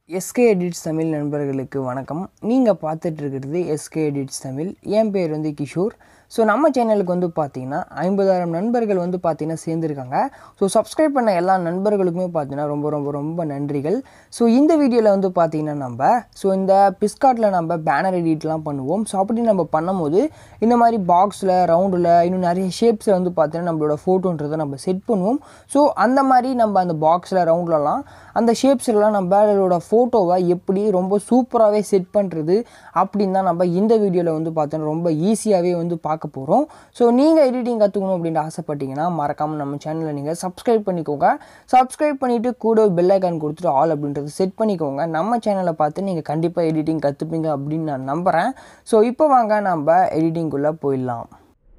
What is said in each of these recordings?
SK edits Tamil நண்பர்களுக்கு வணக்கம் நீங்கள் பார்த்துட்டு இருக்கிறது எஸ்கே எடிட்ஸ் தமிழ் என் பேர் வந்து கிஷோர் ஸோ நம்ம சேனலுக்கு வந்து பார்த்தீங்கன்னா ஐம்பதாயிரம் நண்பர்கள் வந்து பார்த்தீங்கன்னா சேர்ந்துருக்காங்க ஸோ சப்ஸ்கிரைப் பண்ண எல்லா நண்பர்களுக்குமே பார்த்தீங்கன்னா ரொம்ப ரொம்ப ரொம்ப நன்றிகள் ஸோ இந்த வீடியோவில் வந்து பார்த்தீங்கன்னா நம்ம ஸோ இந்த பிஸ்கார்ட்டில் நம்ம பேனர் எடிட்லாம் பண்ணுவோம் ஸோ அப்படி நம்ம பண்ணும்போது இந்த மாதிரி பாக்ஸில் ரவுண்டில் இன்னும் நிறைய ஷேப்ஸில் வந்து பார்த்தீங்கன்னா நம்மளோட ஃபோட்டோன்றதை நம்ம செட் பண்ணுவோம் ஸோ அந்த மாதிரி நம்ம அந்த பாக்ஸில் ரவுண்ட்லலாம் அந்த ஷேப்ஸ்லாம் நம்ம அதோட ஃபோட்டோவை எப்படி ரொம்ப சூப்பராகவே செட் பண்ணுறது அப்படின்னு தான் நம்ம இந்த வீடியோவில் வந்து பார்த்தோன்னா ரொம்ப ஈஸியாகவே வந்து பார்க்க போகிறோம் ஸோ நீங்கள் எடிட்டிங் கற்றுக்கணும் அப்படின்ட்டு ஆசைப்பட்டீங்கன்னா மறக்காமல் நம்ம சேனலில் நீங்கள் சப்ஸ்கிரைப் பண்ணிக்கோங்க சப்ஸ்கிரைப் பண்ணிவிட்டு கூட பெல் ஐக்கான் கொடுத்துட்டு ஆல் அப்படின்றது செட் பண்ணிக்கோங்க நம்ம சேனலை பார்த்து நீங்கள் கண்டிப்பாக எடிட்டிங் கற்றுப்பீங்க அப்படின்னு நான் நம்புகிறேன் ஸோ இப்போ வாங்க நம்ம எடிட்டிங்குள்ளே போயிடலாம்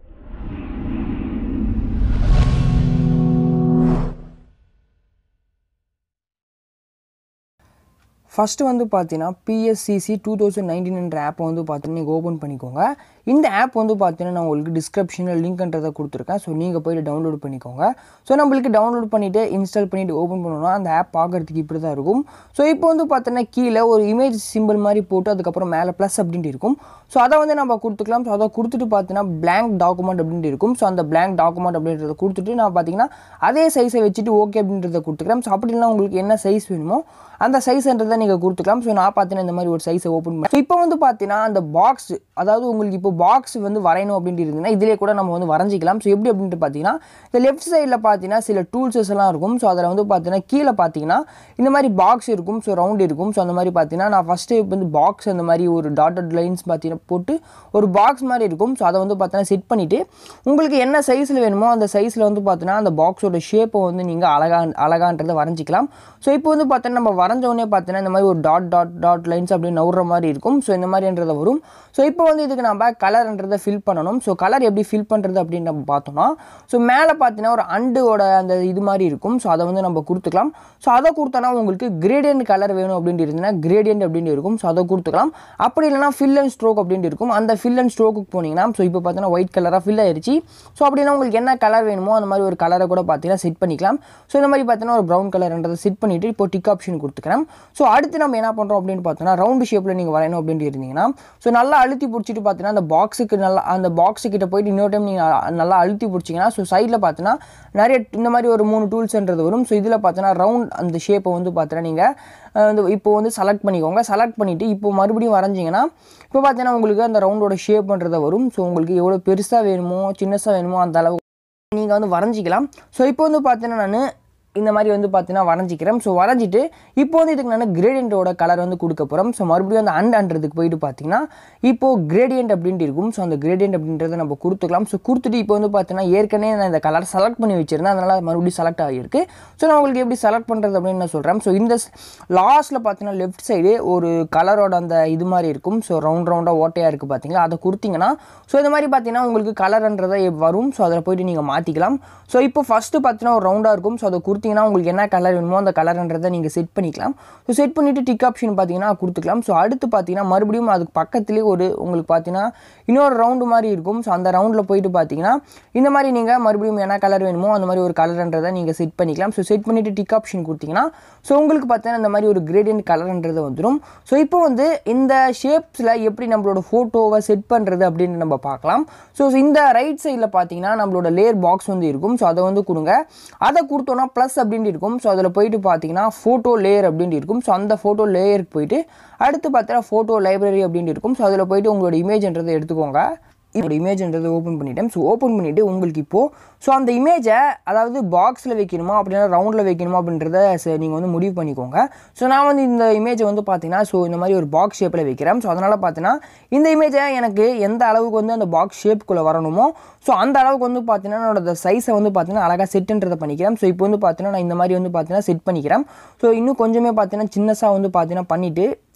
ஃபஸ்ட்டு வந்து பார்த்தீங்கன்னா பிஎஸ்சிசி டூ தௌசண்ட் நைன்டீன்ன்ற ஆப்பை வந்து பார்த்தீங்கன்னா நீங்கள் ஓப்பன் பண்ணிக்கோங்க இந்த ஆப் வந்து பார்த்தீங்கன்னா நான் உங்களுக்கு டிஸ்கிரிப்ஷனில் லிங்க்ன்றதை கொடுத்துருக்கேன் ஸோ நீங்கள் போய்ட்டு டவுன்லோட் பண்ணிக்கோங்க ஸோ நம்மளுக்கு டவுன்லோட் பண்ணிவிட்டு இன்ஸ்டால் பண்ணிவிட்டு ஓப்பன் பண்ணணும்னா அந்த ஆப் பார்க்குறதுக்கு இப்படி தான் இருக்கும் ஸோ இப்போ வந்து பார்த்தீங்கன்னா கீழே ஒரு இமேஜ் சிம்பிள் மாதிரி போட்டு அதுக்கப்புறம் மேலே ப்ளஸ் அப்படின்ட்டு இருக்கும் ஸோ அதை வந்து நம்ம கொடுத்துக்கலாம் ஸோ அதை கொடுத்துட்டு பார்த்தீங்கன்னா blank டாக்குமெண்ட் அப்படின்ட்டு இருக்கும் ஸோ அந்த blank டாக்குமெண்ட் அப்படின்றத கொடுத்துட்டு நான் பார்த்தீங்கன்னா அதே சைஸை வச்சுட்டு ஓகே அப்படின்றத கொடுத்துக்கிறேன் ஸோ அப்படி இல்லைனா உங்களுக்கு என்ன சைஸ் வேணுமோ அந்த சைஸ்ன்றதை நீங்கள் கொடுத்துக்கலாம் ஸோ நான் பார்த்தீங்கன்னா இந்த மாதிரி ஒரு சைஸை ஓப்பன் பண்ணி இப்போ வந்து பார்த்தீங்கன்னா அந்த பாக்ஸ் அதாவது உங்களுக்கு இப்போ பாக்ஸ் வந்து வரையணும் அப்படின்ட்டு இருந்ததுன்னா இதிலே கூட நம்ம வந்து வரைஞ்சிக்கலாம் ஸோ எப்படி அப்படின்ட்டு பார்த்தீங்கன்னா இந்த லெஃப்ட் சைடில் பார்த்தீங்கன்னா சில டூல்ஸஸ் எல்லாம் இருக்கும் ஸோ அதில் வந்து பார்த்தீங்கன்னா கீழே பார்த்தீங்கன்னா இந்த மாதிரி பாக்ஸ் இருக்கும் ஸோ ரவுண்ட் இருக்கும் ஸோ அந்த மாதிரி பார்த்தீங்கன்னா நான் ஃபஸ்ட்டு இப்போ வந்து பாக்ஸ் அந்த மாதிரி ஒரு டாட்டட் லைன்ஸ் பார்த்தீங்கன்னா போட்டு ஒரு பாக்ஸ் மாதிரி இருக்கும் ஸோ அதை வந்து பார்த்தீங்கன்னா செட் பண்ணிவிட்டு உங்களுக்கு என்ன சைஸில் வேணுமோ அந்த சைஸில் வந்து பார்த்தீங்கன்னா அந்த பாக்ஸோட ஷேப்பை வந்து நீங்கள் அழகா அழகான்றதை வரைஞ்சிக்கலாம் ஸோ இப்போ வந்து பார்த்தீங்கன்னா நம்ம வரைஞ்ச உடனே பார்த்தீங்கன்னா இந்த மாதிரி ஒரு டாட் டாட் டாட் லைன்ஸ் அப்படின்னு நவுற மாதிரி இருக்கும் ஸோ இந்த மாதிரின்றத வரும் ஸோ இப்போ வந்து இதுக்கு நம்ம கலர்ன்றதை ஃபில் பண்ணணும் ஸோ கலர் எப்படி ஃபில் பண்ணுறது அப்படின்னு நம்ம பார்த்தோம்னா ஸோ மேலே பார்த்தீங்கன்னா ஒரு அண்டோட அந்த இது மாதிரி இருக்கும் ஸோ அதை வந்து நம்ம கொடுத்துக்கலாம் ஸோ அதை கொடுத்தோன்னா உங்களுக்கு கிரேடியன்ட் கலர் வேணும் அப்படின்ட்டு இருந்ததுன்னா கிரேடியன்ட் அப்படின்னு இருக்கும் ஸோ அதை கொடுத்துக்கலாம் அப்படி இல்லைனா ஃபில் அண்ட் ஸ்ட்ரோக் அப்படின்ட்டு இருக்கும் அந்த ஃபில் அண்ட் ஸ்ட்ரோக்குக்கு போனீங்கன்னா ஸோ இப்போ பார்த்தீங்கன்னா ஒயிட் கலராக ஃபில் ஆயிருச்சு ஸோ அப்படின்னா உங்களுக்கு என்ன கலர் வேணுமோ அந்த மாதிரி ஒரு கலரை கூட பார்த்தீங்கன்னா செட் பண்ணிக்கலாம் ஸோ இந்த மாதிரி பார்த்தீங்கன்னா ஒரு ப்ரௌன் கலர்ன்றதை செட் பண்ணிவிட்டு இப்போ டிக் ஆப்ஷன் கொடுத்துக்கிறேன் ஸோ அடுத்து நம்ம என்ன பண்ணுறோம் அப்படின்னு பார்த்தோன்னா ரவுண்டு ஷேப்பில் நீங்கள் வரையணும் அப்படின்ட்டு இருந்தீங்கன்னா ஸோ நல்லா அழுத்தி பிடிச்சிட்டு பார்த்தீங்கன்னா அந்த பாக்ஸுக்கு நல்லா அந்த பாக்ஸு கிட்ட போயிட்டு இன்னொரு டைம் நீங்கள் நல்லா அழுத்தி பிடிச்சிங்கன்னா ஸோ சைடில் பார்த்தீங்கன்னா நிறைய இந்த மாதிரி ஒரு மூணு டூல்ஸ்ன்றது வரும் ஸோ இதில் பார்த்தீங்கன்னா ரவுண்ட் அந்த ஷேப்பை வந்து பார்த்தீங்கன்னா நீங்கள் வந்து இப்போ வந்து செலக்ட் பண்ணிக்கோங்க செலக்ட் பண்ணிவிட்டு இப்போ மறுபடியும் வரைஞ்சிங்கன்னா இப்போ பார்த்தீங்கன்னா உங்களுக்கு அந்த ரவுண்டோட ஷேப்ன்றதை வரும் ஸோ உங்களுக்கு எவ்வளோ பெருசாக வேணுமோ சின்னசாக வேணுமோ அந்த அளவு நீங்கள் வந்து வரைஞ்சிக்கலாம் ஸோ இப்போ வந்து பார்த்தீங்கன்னா நான் இந்த மாதிரி வந்து பார்த்தீங்கன்னா வரைஞ்சிக்கிறேன் ஸோ வரைஞ்சிட்டு இப்போ வந்து இதுக்கு நான் கிரேடியண்ட்டோட கலர் வந்து கொடுக்க போகிறோம் ஸோ மறுபடியும் அந்த அண்ட் அன்றதுக்கு போயிட்டு பார்த்தீங்கன்னா இப்போது கிரேடியன்ட் அப்படின்ட்டு இருக்கும் ஸோ அந்த கிரேடியன்ட் அப்படின்றத நம்ம கொடுத்துக்கலாம் ஸோ கொடுத்துட்டு இப்போ வந்து பார்த்தீங்கன்னா ஏற்கனவே நான் இந்த கலர் செலக்ட் பண்ணி வச்சிருந்தேன் அதனால் மறுபடியும் செலக்ட் ஆகியிருக்கு ஸோ நான் உங்களுக்கு எப்படி செலக்ட் பண்ணுறது அப்படின்னு நான் சொல்கிறேன் ஸோ இந்த லாஸ்ட்டில் பார்த்தீங்கன்னா லெஃப்ட் சைடு ஒரு கலரோட அந்த இது மாதிரி இருக்கும் ஸோ ரவுண்ட் ரவுண்டாக ஓட்டையாக இருக்குது பார்த்தீங்களா அதை கொடுத்தீங்கன்னா ஸோ இந்த மாதிரி பார்த்தீங்கன்னா உங்களுக்கு கலர்ன்றதை வரும் ஸோ அதில் போயிட்டு நீங்கள் மாற்றிக்கலாம் ஸோ இப்போ ஃபஸ்ட்டு பார்த்தீங்கன்னா ஒரு ரவுண்டாக இருக்கும் ஸோ அதை கொடுத்தீங்கன்னா உங்களுக்கு என்ன கலர் வேணுமோ அந்த கலர்ன்றதை நீங்கள் செட் பண்ணிக்கலாம் ஸோ செட் பண்ணிவிட்டு டிக் ஆப்ஷன் பார்த்தீங்கன்னா கொடுத்துக்கலாம் ஸோ அடுத்து பார்த்தீங்கன்னா மறுபடியும் அதுக்கு பக்கத்துலேயே ஒரு உங்களுக்கு பார்த்தீங்கன்னா இன்னொரு ரவுண்டு மாதிரி இருக்கும் ஸோ அந்த ரவுண்டில் போயிட்டு பார்த்தீங்கன்னா இந்த மாதிரி நீங்கள் மறுபடியும் என்ன கலர் வேணுமோ அந்த மாதிரி ஒரு கலர்ன்றதை நீங்கள் செட் பண்ணிக்கலாம் ஸோ செட் பண்ணிவிட்டு டிக் ஆப்ஷன் கொடுத்தீங்கன்னா ஸோ உங்களுக்கு பார்த்தீங்கன்னா இந்த மாதிரி ஒரு கிரேடியன்ட் கலர்ன்றது வந்துடும் ஸோ இப்போ வந்து இந்த ஷேப்ஸில் எப்படி நம்மளோட ஃபோட்டோவை செட் பண்ணுறது அப்படின்னு நம்ம பார்க்கலாம் ஸோ இந்த ரைட் சைடில் பார்த்தீங்கன்னா நம்மளோட லேயர் பாக்ஸ் வந்து இருக்கும் ஸோ அதை வந்து கொடுங்க அதை கொடுத்தோன்னா ப்ளஸ் அப்படின்ட்டு இருக்கும் ஸோ அதில் போயிட்டு பார்த்தீங்கன்னா ஃபோட்டோ லேயர் அப்படின்ட்டு இருக்கும் ஸோ அந்த ஃபோட்டோ லேயருக்கு போயிட்டு அடுத்து பார்த்தீங்கன்னா ஃபோட்டோ லைப்ரரி அப்படின்ட்டு இருக்கும் ஸோ அதில் போயிட்டு உங்களோட இமேஜ்ன்றதை எடுத்துக்கோங்க என்னோட இமேஜ்ன்றதை ஓப்பன் பண்ணிட்டேன் ஸோ ஓப்பன் பண்ணிவிட்டு உங்களுக்கு இப்போது ஸோ அந்த இமேஜை அதாவது பாக்ஸில் வைக்கணுமா அப்படின்னா ரவுண்டில் வைக்கணுமா அப்படின்றத நீங்கள் வந்து முடிவு பண்ணிக்கோங்க ஸோ நான் வந்து இந்த இமேஜை வந்து பார்த்தீங்கன்னா ஸோ இந்த மாதிரி ஒரு பாக்ஸ் ஷேப்பில் வைக்கிறேன் ஸோ அதனால் பார்த்தீங்கன்னா இந்த இமேஜை எனக்கு எந்த அளவுக்கு வந்து அந்த பாக்ஸ் ஷேப்புக்குள்ளே வரணுமோ ஸோ அந்த அளவுக்கு வந்து பார்த்தீங்கன்னா என்னோட சைஸை வந்து பார்த்தீங்கன்னா அழகாக செட்டுன்றதை பண்ணிக்கிறேன் ஸோ இப்போ வந்து பார்த்தீங்கன்னா நான் இந்த மாதிரி வந்து பார்த்தீங்கன்னா செட் பண்ணிக்கிறேன் ஸோ இன்னும் கொஞ்சமே பார்த்தீங்கன்னா சின்னஸாக வந்து பார்த்தீங்கன்னா பண்ணிவிட்டு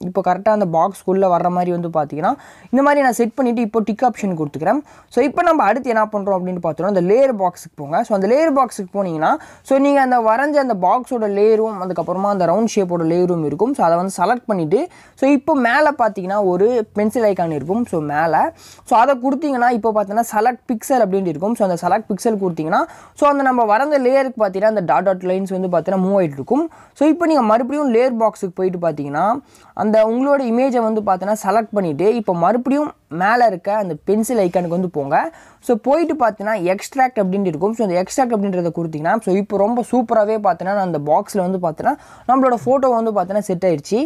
இப்போ கரெக்டாக அந்த பாக்ஸ்க்குள்ளே வர்ற மாதிரி வந்து பார்த்தீங்கன்னா இந்த மாதிரி நான் செட் பண்ணிவிட்டு இப்போ டிக் ஆப்ஷன் கொடுத்துக்கிறேன் ஸோ இப்போ நம்ம அடுத்து என்ன பண்ணுறோம் அப்படின்னு பார்த்தோம்னா அந்த லேயர் பாக்ஸுக்கு போங்க ஸோ அந்த லேயர் பாக்ஸுக்கு போனீங்கன்னா ஸோ நீங்கள் அந்த வரைஞ்ச அந்த பாக்ஸோட லேயரும் அதுக்கப்புறமா அந்த ரவுண்ட் ஷேப்போட லேயரும் இருக்கும் ஸோ அதை வந்து செலக்ட் பண்ணிவிட்டு ஸோ இப்போ மேலே பார்த்தீங்கன்னா ஒரு பென்சில் ஐக்கான் இருக்கும் ஸோ மேலே ஸோ அதை கொடுத்தீங்கன்னா இப்போ பார்த்தீங்கன்னா செலக்ட் பிக்சல் அப்படின்ட்டு இருக்கும் ஸோ அந்த செலக்ட் பிக்சல் கொடுத்தீங்கன்னா ஸோ அந்த நம்ம வரைந்த லேயருக்கு பார்த்தீங்கன்னா அந்த டாட் டாட் லைன்ஸ் வந்து பார்த்தீங்கன்னா மூவ் ஆகிட்டு இருக்கும் ஸோ இப்போ நீங்கள் மறுபடியும் லேயர் பாக்ஸுக்கு போயிட்டு பார்த்தீங்கன்னா அந்த உங்களோட இமேஜை வந்து பார்த்தீங்கன்னா செலக்ட் பண்ணிவிட்டு இப்போ மறுபடியும் மேலே இருக்க அந்த பென்சில் ஐக்கானுக்கு வந்து போங்க ஸோ போயிட்டு பார்த்தீங்கன்னா எக்ஸ்ட்ராக்ட் அப்படின்ட்டு இருக்கும் ஸோ அந்த எக்ஸ்ட்ராக்ட் அப்படின்றத கொடுத்தீங்கன்னா ஸோ இப்போ ரொம்ப சூப்பராகவே பார்த்தீங்கன்னா அந்த பாக்ஸில் வந்து பார்த்தீங்கன்னா நம்மளோட ஃபோட்டோ வந்து பார்த்தீங்கன்னா செட் ஆயிடுச்சு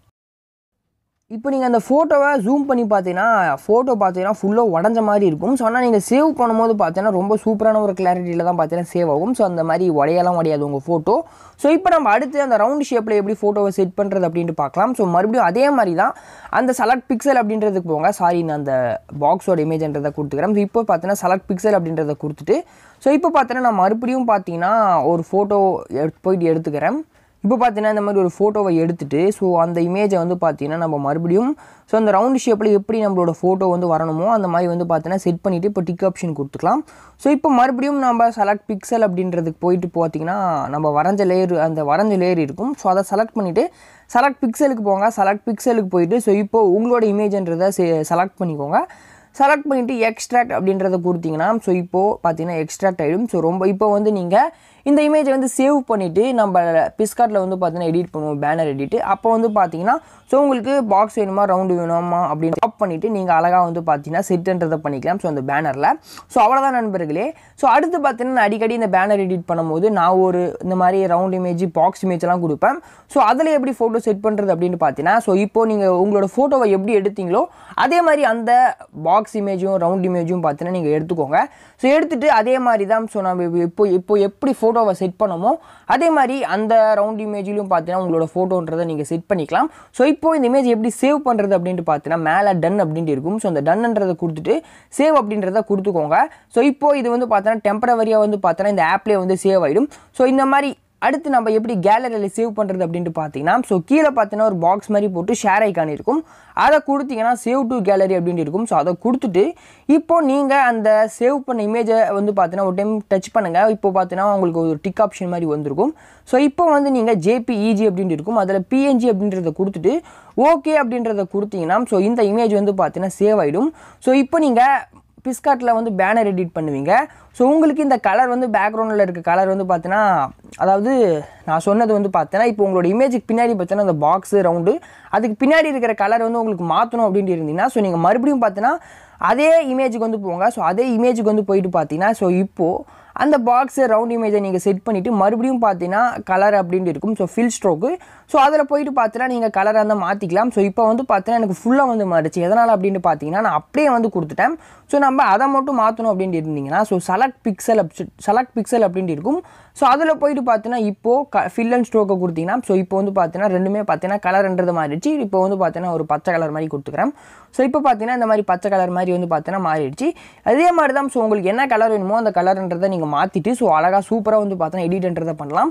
இப்போ நீங்கள் அந்த ஃபோட்டோவை ஜூம் பண்ணி பார்த்தீங்கன்னா ஃபோட்டோ பார்த்தீங்கன்னா ஃபுல்லாக உடஞ்ச மாதிரி இருக்கும் ஸோ ஆனால் நீங்கள் சேவ் பண்ணும்போது பார்த்தீங்கன்னா ரொம்ப சூப்பரான ஒரு கிளாரிட்டியில் தான் பார்த்தீங்கன்னா சேவ் ஆகும் ஸோ அந்த மாதிரி உடையெல்லாம் உடையாது உங்கள் ஃபோட்டோ ஸோ இப்போ நம்ம அடுத்து அந்த ரவுண்ட் ஷேப்பில் எப்படி ஃபோட்டோவை செட் பண்ணுறது அப்படின்ட்டு பார்க்கலாம் ஸோ மறுபடியும் அதே மாதிரி தான் அந்த செலக்ட் பிக்சல் அப்படின்றதுக்கு போங்க சாரி நான் அந்த பாக்ஸோட இமேஜ்ன்றதை கொடுத்துக்கிறேன் ஸோ இப்போ பார்த்தீங்கன்னா செலக்ட் பிக்சல் அப்படின்றத கொடுத்துட்டு ஸோ இப்போ பார்த்தீங்கன்னா நான் மறுபடியும் பார்த்தீங்கன்னா ஒரு ஃபோட்டோ போயிட்டு எடுத்துக்கிறேன் இப்போ பார்த்தீங்கன்னா இந்த மாதிரி ஒரு ஃபோட்டோவை எடுத்துட்டு ஸோ அந்த இமேஜை வந்து பார்த்தீங்கன்னா நம்ம மறுபடியும் ஸோ அந்த ரவுண்ட் ஷேப்பில் எப்படி நம்மளோட ஃபோட்டோ வந்து வரணுமோ அந்த மாதிரி வந்து பார்த்தீங்கன்னா செட் பண்ணிவிட்டு இப்போ டிக் ஆப்ஷன் கொடுத்துக்கலாம் ஸோ இப்போ மறுபடியும் நம்ம செலக்ட் பிக்சல் அப்படின்றதுக்கு போயிட்டு பார்த்தீங்கன்னா நம்ம வரைஞ்ச லேயர் அந்த வரைஞ்ச லேயர் இருக்கும் ஸோ அதை செலக்ட் பண்ணிவிட்டு செலக்ட் பிக்சலுக்கு போங்க செலக்ட் பிக்சலுக்கு போயிட்டு ஸோ இப்போ உங்களோட இமேஜ்ன்றதை செலக்ட் பண்ணிக்கோங்க செலக்ட் பண்ணிவிட்டு எக்ஸ்ட்ராக்ட் அப்படின்றத கொடுத்தீங்கன்னா ஸோ இப்போது பார்த்தீங்கன்னா எக்ஸ்ட்ராக்ட் ஆகிடும் ஸோ ரொம்ப இப்போ வந்து நீங்கள் இந்த இமேஜை வந்து சேவ் பண்ணிவிட்டு நம்ம பிஸ்கார்ட்டில் வந்து பார்த்தீங்கன்னா எடிட் பண்ணுவோம் பேனர் எடிட் அப்போ வந்து பார்த்தீங்கன்னா ஸோ உங்களுக்கு பாக்ஸ் வேணுமா ரவுண்டு வேணுமா அப்படின்னு ஆப் பண்ணிவிட்டு நீங்கள் அழகாக வந்து பார்த்தீங்கன்னா செட்டுன்றதை பண்ணிக்கலாம் ஸோ அந்த பேனரில் ஸோ அவ்வளோதான் நண்பர்களே ஸோ அடுத்து பார்த்தீங்கன்னா நான் அடிக்கடி இந்த பேனர் எடிட் பண்ணும்போது நான் ஒரு இந்த மாதிரி ரவுண்ட் இமேஜ் பாக்ஸ் இமேஜ்லாம் கொடுப்பேன் ஸோ அதில் எப்படி ஃபோட்டோ செட் பண்ணுறது அப்படின்னு பார்த்தீங்கன்னா ஸோ இப்போ நீங்கள் உங்களோட ஃபோட்டோவை எப்படி எடுத்தீங்களோ அதே மாதிரி அந்த பாக்ஸ் இமேஜும் ரவுண்ட் இமேஜும் பார்த்தீங்கன்னா நீங்கள் எடுத்துக்கோங்க ஸோ எடுத்துகிட்டு அதே மாதிரி தான் ஸோ நம்ம இப்போ இப்போ எப்படி ஃபோட்டோவை செட் பண்ணமோ அதே மாதிரி அந்த ரவுண்ட் இமேஜ்லையும் பார்த்தீங்கன்னா உங்களோட ஃபோட்டோன்றதை நீங்கள் செட் பண்ணிக்கலாம் ஸோ இப்போ இந்த இமேஜ் எப்படி சேவ் பண்ணுறது அப்படின்ட்டு பார்த்தீங்கன்னா மேலே டன் அப்படின்ட்டு இருக்கும் ஸோ அந்த டன்ன்றதை கொடுத்துட்டு சேவ் அப்படின்றத கொடுத்துக்கோங்க ஸோ இப்போ இது வந்து பார்த்தீங்கன்னா டெம்பரவரியாக வந்து பார்த்தீங்கன்னா இந்த ஆப்லேயே வந்து சேவ் ஆகிடும் ஸோ இந்த மாதிரி அடுத்து நம்ம எப்படி கேலரியில் சேவ் பண்ணுறது அப்படின்ட்டு பார்த்தீங்கன்னா ஸோ கீழே பார்த்தீங்கன்னா ஒரு பாக்ஸ் மாதிரி போட்டு ஷேர் ஐக்கான் இருக்கும் அதை கொடுத்தீங்கன்னா சேவ் டு கேலரி அப்படின்ட்டு இருக்கும் ஸோ அதை கொடுத்துட்டு இப்போ நீங்கள் அந்த சேவ் பண்ண இமேஜை வந்து பார்த்தீங்கன்னா ஒரு டைம் டச் பண்ணுங்கள் இப்போ பார்த்தீங்கன்னா உங்களுக்கு ஒரு டிக் ஆப்ஷன் மாதிரி வந்திருக்கும் ஸோ இப்போ வந்து நீங்கள் ஜேபிஇஜி அப்படின்ட்டு இருக்கும் அதில் பிஎன்ஜி அப்படின்றத கொடுத்துட்டு ஓகே அப்படின்றத கொடுத்தீங்கன்னா ஸோ இந்த இமேஜ் வந்து பார்த்தீங்கன்னா சேவ் ஆகிடும் ஸோ இப்போ நீங்கள் பிஸ்கார்ட்டில் வந்து பேனர் எடிட் பண்ணுவீங்க ஸோ உங்களுக்கு இந்த கலர் வந்து பேக்ரவுண்டில் இருக்க கலர் வந்து பார்த்தீங்கன்னா அதாவது நான் சொன்னது வந்து பார்த்தீங்கன்னா இப்போ உங்களோட இமேஜுக்கு பின்னாடி பார்த்தீங்கன்னா அந்த பாக்ஸு ரவுண்டு அதுக்கு பின்னாடி இருக்கிற கலர் வந்து உங்களுக்கு மாற்றணும் அப்படின்ட்டு இருந்தீங்கன்னா ஸோ நீங்கள் மறுபடியும் பார்த்தீங்கன்னா அதே இமேஜுக்கு வந்து போங்க ஸோ அதே இமேஜுக்கு வந்து போயிட்டு பார்த்தீங்கன்னா ஸோ இப்போது அந்த பாக்ஸு ரவுண்ட் இமேஜை நீங்கள் செட் பண்ணிவிட்டு மறுபடியும் பார்த்தீங்கன்னா கலர் அப்படின்ட்டு இருக்கும் ஸோ ஃபில் ஸ்ட்ரோக்கு ஸோ அதில் போயிட்டு பார்த்தீங்கன்னா நீங்கள் கலரை வந்து மாற்றிக்கலாம் ஸோ இப்போ வந்து பார்த்தீங்கன்னா எனக்கு ஃபுல்லாக வந்து மாறிச்சு எதனால் அப்படின்னு பார்த்தீங்கன்னா நான் அப்படியே வந்து கொடுத்துட்டேன் ஸோ நம்ம அதை மட்டும் மாற்றணும் அப்படின்ட்டு இருந்தீங்கன்னா so select pixel up select pixel அப்படின்ட்டு இருக்கும் ஸோ அதில் போயிட்டு பார்த்தீங்கன்னா இப்போது க ஃபில் அண்ட் ஸ்ட்ரோக்கை கொடுத்தீங்கன்னா ஸோ இப்போ வந்து பார்த்தீங்கன்னா ரெண்டுமே பார்த்தீங்கன்னா கலர்ன்றது மாறிடுச்சு இப்போ வந்து பார்த்தீங்கன்னா ஒரு பச்சை கலர் மாதிரி கொடுத்துக்கிறேன் ஸோ இப்போ பார்த்தீங்கன்னா இந்த மாதிரி பச்சை கலர் மாதிரி வந்து பார்த்தீங்கன்னா மாறிடுச்சு அதே மாதிரி தான் ஸோ உங்களுக்கு என்ன கலர் வேணுமோ அந்த கலர்ன்றதை நீங்கள் மாற்றிட்டு ஸோ அழகாக சூப்பராக வந்து பார்த்தீங்கன்னா எடிட்ன்றதை பண்ணலாம்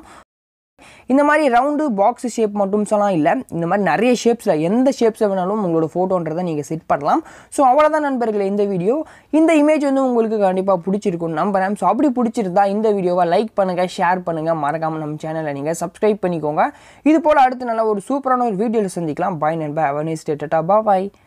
இந்த மாதிரி ரவுண்டு பாக்ஸ் ஷேப் மட்டும் சொல்லலாம் இல்லை இந்த மாதிரி நிறைய ஷேப்ஸில் எந்த ஷேப்ஸில் வேணாலும் உங்களோட ஃபோட்டோன்றதை நீங்கள் செட் பண்ணலாம் ஸோ அவ்வளோதான் நண்பர்களே இந்த வீடியோ இந்த இமேஜ் வந்து உங்களுக்கு கண்டிப்பாக பிடிச்சிருக்கும் நம்புறேன் ஸோ அப்படி பிடிச்சிருந்தா இந்த வீடியோவை லைக் பண்ணுங்கள் ஷேர் பண்ணுங்கள் மறக்காமல் நம்ம சேனலை நீங்கள் சப்ஸ்கிரைப் பண்ணிக்கோங்க இது போல் அடுத்து நல்ல ஒரு சூப்பரான ஒரு வீடியோவில் சந்திக்கலாம் பாய் நண்பா அவனேஸ் டேட்டா பாய்